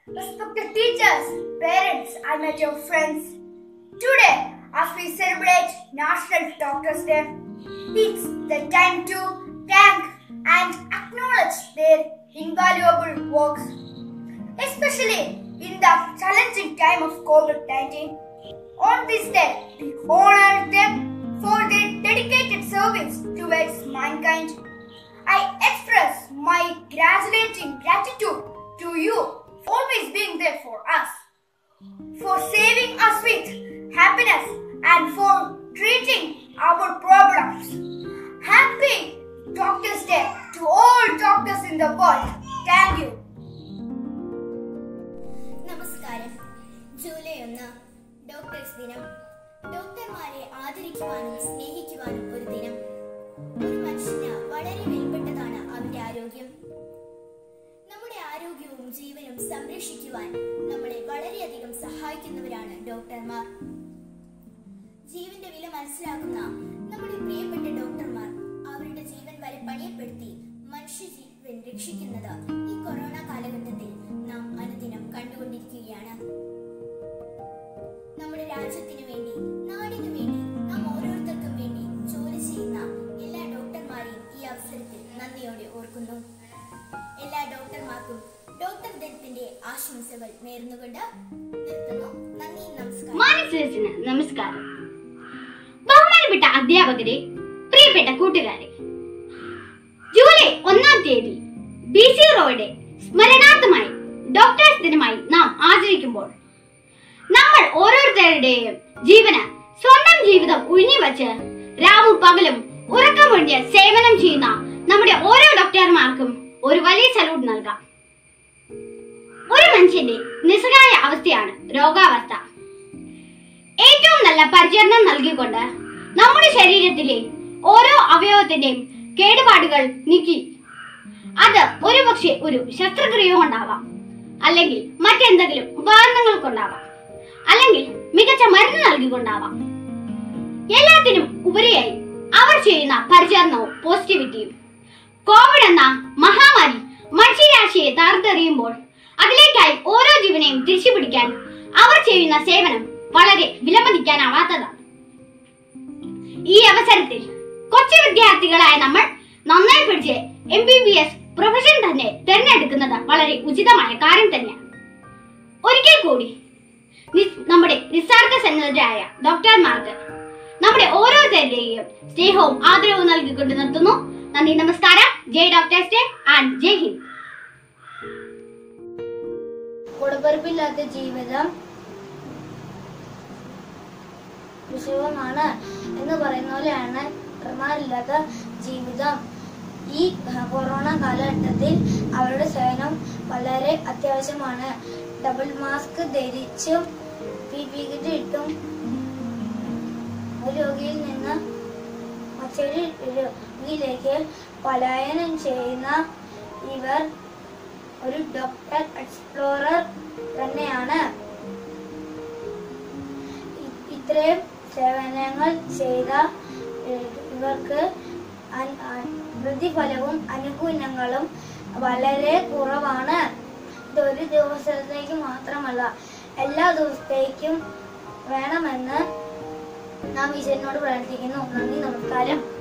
respected teachers, parents, and my dear friends. Today, as we celebrate National Doctors' Day, it's the time to thank and acknowledge their invaluable works, especially in the challenging time of COVID 19. On this day, we honor them for their dedicated service towards mankind. I express my gratulating gratitude to you for always being there for us, for saving us with happiness and for treating our problems. Happy Doctors' Day to all doctors in the world. Thank you. നമസ്കാരം July ഒന്ന് doctors ദിനം ഡോക്ടർമാരെ ആദരിക്കുവാനും സ്നേഹിക്കുവാനും ഒരു ദിനം ഒരു മനുഷ്യന് വളരെ വിലപ്പെട്ടതാണ് അവന്റെ ആരോഗ്യം നമ്മുടെ ആരോഗ്യവും ജീവനും സംരക്ഷിക്കുവാൻ നമ്മളെ വളരെയധികം സഹായിക്കുന്നവരാണ് ഡോക്ടർമാർ ജീവന്റെ വില മനസ്സിലാക്കുന്ന നമ്മുടെ പ്രിയപ്പെട്ട ഡോക്ടർമാർ അവരുടെ ജീവൻ വരെ പണിയപ്പെടുത്തി മനുഷ്യ ജീവൻ രക്ഷിക്കുന്നത് ഈ കൊറോണ കാലഘട്ടത്തിൽ നാം അനുദിനം കണ്ടുകൊണ്ടിരിക്കുകയാണ് നമ്മുടെ രാജ്യത്തിന് വേണ്ടി നാടിനു വേണ്ടി നാം ഓരോരുത്തർക്കും വേണ്ടി ജോലി ചെയ്യുന്ന എല്ലാ ഡോക്ടർമാരെയും ഈ അവസരത്തിൽ നന്ദിയോടെ ഓർക്കുന്നു എല്ലാ ഡോക്ടർമാർക്കും ഡോക്ടർ ദിനത്തിന്റെ ആശംസകൾ നേർന്നുകൊണ്ട് നിർത്തുന്നു നന്ദി നമസ്കാരം മാനസരസിന് നമസ്കാരം ബഹുമാനപ്പെട്ട അധ്യാപകരെ പ്രിയപ്പെട്ട കൂട്ടുകാരെ ജൂലൈ ഒന്നാം തീയതി ബി സി റോയുടെ സ്മരണാർത്ഥമായി ഡോക്ടേഴ്സ് ദിനമായി നാം ആചരിക്കുമ്പോൾ നമ്മൾ ഓരോരുത്തരുടെയും ജീവന് സ്വന്തം ജീവിതം ഉഴിഞ്ഞുവച്ച് രാവും പകലും ഉറക്കമൊഴിഞ്ഞ് സേവനം ചെയ്യുന്ന നമ്മുടെ ഓരോ ഡോക്ടർമാർക്കും ഒരു വലിയ സല്യൂട്ട് നൽകാം ഒരു മനുഷ്യന്റെ നിസ്സഹായ അവസ്ഥയാണ് രോഗാവസ്ഥ ഏറ്റവും നല്ല പരിചരണം നൽകിക്കൊണ്ട് നമ്മുടെ ശരീരത്തിലെ ഓരോ അവയവത്തിന്റെയും കേടുപാടുകൾ നീക്കി അത് ഒരുപക്ഷെ ഒരു ശസ്ത്രക്രിയ കൊണ്ടാവാം അല്ലെങ്കിൽ മറ്റെന്തെങ്കിലും ഉപകരണങ്ങൾ കൊണ്ടാവാം അല്ലെങ്കിൽ മികച്ച മരുന്ന് നൽകിക്കൊണ്ടാവാം എല്ലാത്തിനും ഉപരിയായി അവർ ചെയ്യുന്ന പരിചരണവും പോസിറ്റിവിറ്റിയും കോവിഡ് എന്ന മഹാമാരി മനുഷ്യരാശിയെ തകർത്തെറിയുമ്പോൾ അതിലേക്കായി ഓരോ ജീവനെയും തിരിച്ചു പിടിക്കാൻ അവർ ചെയ്യുന്ന സേവനം വളരെ വിലമതിക്കാനാവാത്തതാണ് ഈ അവസരത്തിൽ കൊച്ചു വിദ്യാർത്ഥികളായ നമ്മൾ നന്നായി പിടിച്ച് M B B S profession തന്നെ തിരഞ്ഞെടുക്കുന്നത് വളരെ ഉചിതമായ കാര്യം തന്നെയാണ് ഒരിക്കൽ കൂടി നി- നമ്മുടെ നിസ്സാർഗ സന്നദ്ധരായ ഡോക്ടർമാർക്ക് നമ്മുടെ ഓരോരുത്തരുടെയും സ്നേഹവും ആദരവും നൽകിക്കൊണ്ട് നിർത്തുന്നു നന്ദി നമസ്കാരം ജയ് ഡോക്ടേഴ്സ് ഡേ ആൻഡ് ജയ് ഹിന്ദ് കൊടുപ്പറപ്പില്ലാത്ത ജീവിതം വിഷയവുമാണ് എന്ന് പറയുന്ന പോലെയാണ് ഡോക്ടർമാരില്ലാത്ത ജീവിതം ഈ കൊറോണ കാലഘട്ടത്തിൽ അവരുടെ സേവനം വളരെ അത്യാവശ്യമാണ് ഡബിൾ മാസ്ക് ധരിച്ചും പി പി കിറ്റ് ഇട്ടും ഒരു രോഗിയിൽ നിന്ന് മറ്റൊരു രോഗിയിലേക്ക് പലായനം ചെയ്യുന്ന ഇവർ ഒരു ഡോക്ടർ എക്സ്പ്ലോറർ തന്നെയാണ് ഇ- ഇത്രയും സേവനങ്ങൾ ചെയ്ത ഏഹ്, ഇവർക്ക് അൻ- അ- പ്രതിഫലവും അനുകൂലങ്ങളും വളരെ കുറവാണ് ഇതൊരു ദിവസത്തേക്ക് മാത്രമല്ല എല്ലാ ദിവസത്തേക്കും വേണമെന്ന് നാം ഈശ്വരനോട് പ്രാർത്ഥിക്കുന്നു നന്ദി നമസ്കാരം